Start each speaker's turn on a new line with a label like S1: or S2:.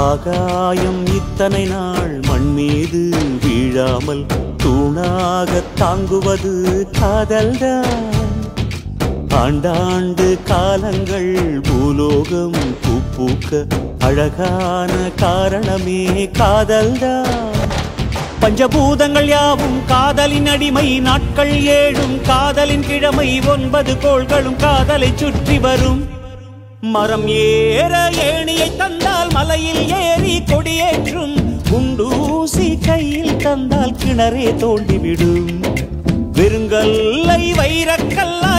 S1: ஆகாயம் இத்தனை நாள் மண் மீது வீழாமல் தூணாக தாங்குவது காதல்தான் ஆண்டாண்டு காலங்கள் பூலோகம் பூப்பூக்க அழகான காரணமே காதல்தான் பஞ்சபூதங்கள் யாவும் காதலின் அடிமை நாட்கள் ஏழும் காதலின் கிழமை ஒன்பது கோள்களும் காதலை சுற்றி வரும் மரம் ஏற ஏணியை தந்தால் மலையில் ஏறி கொடியேற்றும் குண்டூசி கையில் தந்தால் கிணறே தோண்டிவிடும் வெறுங்கல்லை வைரக்கல்லா